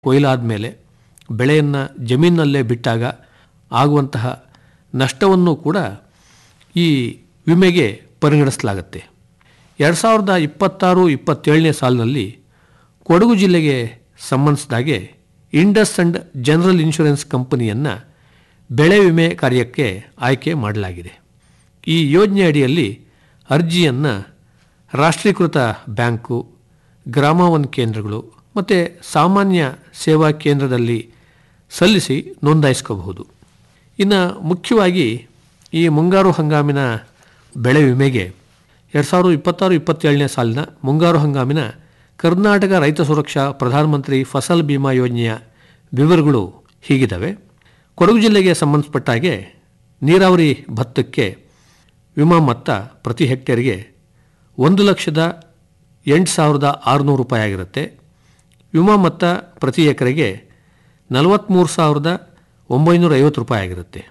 ಕೊಯ್ಲಾದ ಮೇಲೆ ಬೆಳೆಯನ್ನು ಜಮೀನಿನಲ್ಲೇ ಬಿಟ್ಟಾಗ ಆಗುವಂತಹ ನಷ್ಟವನ್ನು ಕೂಡ ಈ ವಿಮೆಗೆ ಪರಿಗಣಿಸಲಾಗುತ್ತೆ ಎರಡು ಸಾವಿರದ ಇಪ್ಪತ್ತಾರು ಇಪ್ಪತ್ತೇಳನೇ ಸಾಲಿನಲ್ಲಿ ಕೊಡಗು ಜಿಲ್ಲೆಗೆ ಸಂಬಂಧಿಸಿದಾಗೆ ಇಂಡಸ್ ಅಂಡ್ ಜನರಲ್ ಇನ್ಶೂರೆನ್ಸ್ ಕಂಪನಿಯನ್ನು ಬೆಳೆ ವಿಮೆ ಕಾರ್ಯಕ್ಕೆ ಆಯ್ಕೆ ಮಾಡಲಾಗಿದೆ ಈ ಯೋಜನೆ ಅಡಿಯಲ್ಲಿ ಅರ್ಜಿಯನ್ನು ರಾಷ್ಟ್ರೀಕೃತ ಬ್ಯಾಂಕು ಗ್ರಾಮ ಒನ್ ಕೇಂದ್ರಗಳು ಮತ್ತು ಸಾಮಾನ್ಯ ಸೇವಾ ಕೇಂದ್ರದಲ್ಲಿ ಸಲ್ಲಿಸಿ ನೋಂದಾಯಿಸ್ಕೋಬಹುದು ಇನ್ನು ಮುಖ್ಯವಾಗಿ ಈ ಮುಂಗಾರು ಹಂಗಾಮಿನ ಬೆಳೆ ವಿಮೆಗೆ ಎರಡು ಸಾವಿರದ ಇಪ್ಪತ್ತಾರು ಇಪ್ಪತ್ತೇಳನೇ ಸಾಲಿನ ಮುಂಗಾರು ಹಂಗಾಮಿನ ಕರ್ನಾಟಕ ರೈತ ಸುರಕ್ಷಾ ಪ್ರಧಾನಮಂತ್ರಿ ಫಸಲ್ ಬಿಮಾ ಯೋಜನೆಯ ವಿವರಗಳು ಹೀಗಿದ್ದಾವೆ ಕೊಡಗು ಜಿಲ್ಲೆಗೆ ಸಂಬಂಧಪಟ್ಟ ಹಾಗೆ ನೀರಾವರಿ ಭತ್ತಕ್ಕೆ ವಿಮಾ ಮೊತ್ತ ಪ್ರತಿ ಹೆಕ್ಟೇರ್ಗೆ ಒಂದು ಲಕ್ಷದ ಎಂಟು ಸಾವಿರದ ಆರುನೂರು ರೂಪಾಯಿ ಆಗಿರುತ್ತೆ ವಿಮಾ ಮೊತ್ತ ಪ್ರತಿ ಎಕರೆಗೆ ನಲವತ್ತ್ಮೂರು ಸಾವಿರದ ಒಂಬೈನೂರ ಐವತ್ತು ರೂಪಾಯಿ ಆಗಿರುತ್ತೆ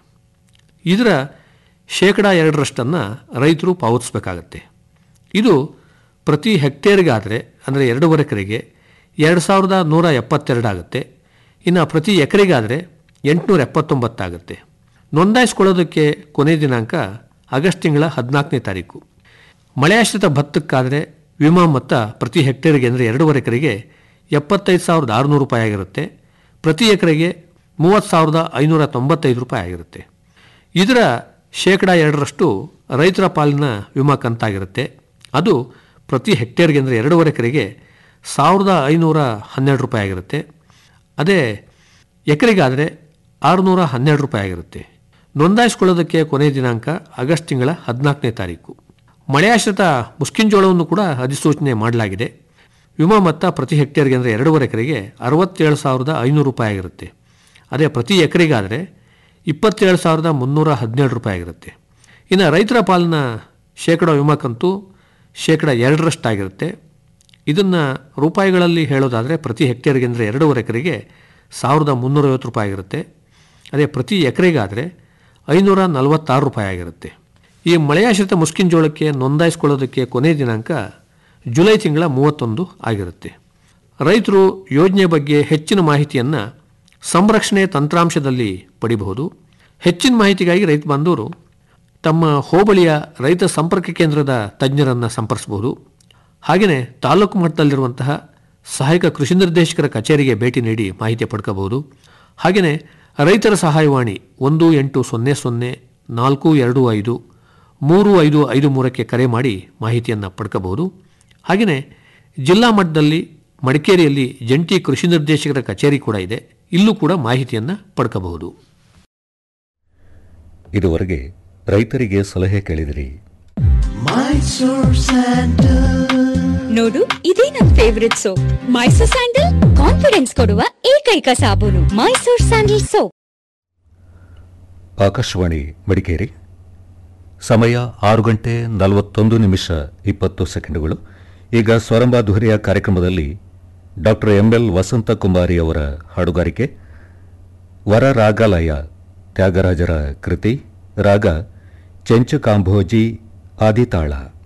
ಇದರ ಶೇಕಡ ಎರಡರಷ್ಟನ್ನು ರೈತರು ಪಾವತಿಸಬೇಕಾಗತ್ತೆ ಇದು ಪ್ರತಿ ಹೆಕ್ಟೇರ್ಗಾದರೆ ಅಂದರೆ ಎರಡೂವರೆ ಎಕರೆಗೆ ಎರಡು ಸಾವಿರದ ನೂರ ಎಪ್ಪತ್ತೆರಡು ಆಗುತ್ತೆ ಇನ್ನು ಪ್ರತಿ ಎಕರೆಗಾದರೆ ಎಂಟುನೂರ ಎಪ್ಪತ್ತೊಂಬತ್ತಾಗುತ್ತೆ ನೋಂದಾಯಿಸ್ಕೊಳ್ಳೋದಕ್ಕೆ ಕೊನೆಯ ದಿನಾಂಕ ಆಗಸ್ಟ್ ತಿಂಗಳ ಹದಿನಾಲ್ಕನೇ ತಾರೀಕು ಮಳೆಯಾಶ್ರಿತ ಭತ್ತಕ್ಕಾದರೆ ವಿಮಾ ಮೊತ್ತ ಪ್ರತಿ ಹೆಕ್ಟೇರ್ಗೆ ಅಂದರೆ ಎರಡೂವರೆ ಎಕರೆಗೆ ಎಪ್ಪತ್ತೈದು ಸಾವಿರದ ಆರುನೂರು ರೂಪಾಯಿ ಆಗಿರುತ್ತೆ ಪ್ರತಿ ಎಕರೆಗೆ ಮೂವತ್ತು ಸಾವಿರದ ಐನೂರ ತೊಂಬತ್ತೈದು ರೂಪಾಯಿ ಆಗಿರುತ್ತೆ ಇದರ ಶೇಕಡ ಎರಡರಷ್ಟು ರೈತರ ಪಾಲಿನ ವಿಮಾ ಕಂತಾಗಿರುತ್ತೆ ಅದು ಪ್ರತಿ ಹೆಕ್ಟೇರ್ಗೆ ಅಂದರೆ ಎರಡೂವರೆ ಎಕರೆಗೆ ಸಾವಿರದ ಐನೂರ ಹನ್ನೆರಡು ರೂಪಾಯಿ ಆಗಿರುತ್ತೆ ಅದೇ ಎಕರೆಗಾದರೆ ಆರುನೂರ ಹನ್ನೆರಡು ರೂಪಾಯಿ ಆಗಿರುತ್ತೆ ನೋಂದಾಯಿಸ್ಕೊಳ್ಳೋದಕ್ಕೆ ಕೊನೆಯ ದಿನಾಂಕ ಆಗಸ್ಟ್ ತಿಂಗಳ ಹದಿನಾಲ್ಕನೇ ತಾರೀಕು ಮಳೆಯಾಶ್ರಿತ ಮುಸ್ಕಿಂಜೋಳವನ್ನು ಕೂಡ ಅಧಿಸೂಚನೆ ಮಾಡಲಾಗಿದೆ ವಿಮಾ ಮೊತ್ತ ಪ್ರತಿ ಹೆಕ್ಟೇರ್ಗೆ ಅಂದರೆ ಎರಡೂವರೆ ಎಕರೆಗೆ ಅರವತ್ತೇಳು ಸಾವಿರದ ಐನೂರು ರೂಪಾಯಿ ಆಗಿರುತ್ತೆ ಅದೇ ಪ್ರತಿ ಎಕರೆಗಾದರೆ ಇಪ್ಪತ್ತೇಳು ಸಾವಿರದ ಮುನ್ನೂರ ಹದಿನೇಳು ರೂಪಾಯಿ ಆಗಿರುತ್ತೆ ಇನ್ನು ರೈತರ ಪಾಲಿನ ಶೇಕಡ ವಿಮಾ ಕಂತು ಶೇಕಡ ಎರಡರಷ್ಟಾಗಿರುತ್ತೆ ಇದನ್ನು ರೂಪಾಯಿಗಳಲ್ಲಿ ಹೇಳೋದಾದರೆ ಪ್ರತಿ ಹೆಕ್ಟೇರ್ಗೆ ಅಂದರೆ ಎರಡೂವರೆ ಎಕರೆಗೆ ಸಾವಿರದ ಮುನ್ನೂರೈವತ್ತು ರೂಪಾಯಿ ಆಗಿರುತ್ತೆ ಅದೇ ಪ್ರತಿ ಎಕರೆಗಾದರೆ ಐನೂರ ನಲವತ್ತಾರು ರೂಪಾಯಿ ಆಗಿರುತ್ತೆ ಈ ಮಳೆಯಾಶ್ರಿತ ಮುಸ್ಕಿನ್ ಜೋಳಕ್ಕೆ ನೋಂದಾಯಿಸ್ಕೊಳ್ಳೋದಕ್ಕೆ ಕೊನೆಯ ದಿನಾಂಕ ಜುಲೈ ತಿಂಗಳ ಮೂವತ್ತೊಂದು ಆಗಿರುತ್ತೆ ರೈತರು ಯೋಜನೆ ಬಗ್ಗೆ ಹೆಚ್ಚಿನ ಮಾಹಿತಿಯನ್ನು ಸಂರಕ್ಷಣೆ ತಂತ್ರಾಂಶದಲ್ಲಿ ಪಡಿಬಹುದು ಹೆಚ್ಚಿನ ಮಾಹಿತಿಗಾಗಿ ರೈತ ಬಾಂಧವರು ತಮ್ಮ ಹೋಬಳಿಯ ರೈತ ಸಂಪರ್ಕ ಕೇಂದ್ರದ ತಜ್ಞರನ್ನು ಸಂಪರ್ಸಬಹುದು ಹಾಗೆಯೇ ತಾಲೂಕು ಮಟ್ಟದಲ್ಲಿರುವಂತಹ ಸಹಾಯಕ ಕೃಷಿ ನಿರ್ದೇಶಕರ ಕಚೇರಿಗೆ ಭೇಟಿ ನೀಡಿ ಮಾಹಿತಿ ಪಡ್ಕೋಬಹುದು ಹಾಗೆಯೇ ರೈತರ ಸಹಾಯವಾಣಿ ಒಂದು ಎಂಟು ಸೊನ್ನೆ ಸೊನ್ನೆ ನಾಲ್ಕು ಎರಡು ಐದು ಮೂರು ಐದು ಐದು ಮೂರಕ್ಕೆ ಕರೆ ಮಾಡಿ ಮಾಹಿತಿಯನ್ನು ಪಡ್ಕೋಬಹುದು ಹಾಗೆಯೇ ಜಿಲ್ಲಾ ಮಟ್ಟದಲ್ಲಿ ಮಡಿಕೇರಿಯಲ್ಲಿ ಜಂಟಿ ಕೃಷಿ ನಿರ್ದೇಶಕರ ಕಚೇರಿ ಕೂಡ ಇದೆ ಇಲ್ಲೂ ಕೂಡ ಮಾಹಿತಿಯನ್ನು ಪಡ್ಕೋಬಹುದು ಇದುವರೆಗೆ ರೈತರಿಗೆ ಸಲಹೆ ಕೇಳಿದಿರಿ ನೋಡು ಇದೇ ನನ್ favourite soap Mysore sandal confidence ಕೊಡುವ ಏಕೈಕ ಸಾಬೂನು ಮೈಸೂರ್ ಸ್ಯಾಂಡಲ್ ಸೋಪ್ ಆಕಾಶವಾಣಿ ಮಡಿಕೇರಿ ಸಮಯ ಆರು ಗಂಟೆ ನಲವತ್ತೊಂದು ನಿಮಿಷ ಇಪ್ಪತ್ತು ಸೆಕೆಂಡುಗಳು ಈಗ ಸ್ವರಂಬ ಧ್ವರಿಯ ಕಾರ್ಯಕ್ರಮದಲ್ಲಿ ಡಾಕ್ಟರ್ ಎಂಎಲ್ ವಸಂತಕುಮಾರಿ ಅವರ ಹಾಡುಗಾರಿಕೆ ವರ ರಾಗಾಲಯ ತ್ಯಾಗರಾಜರ ಕೃತಿ ರಾಗ ಚೆಂಚು ಕಾಂಭೋಜಿ ಆದಿತಾಳ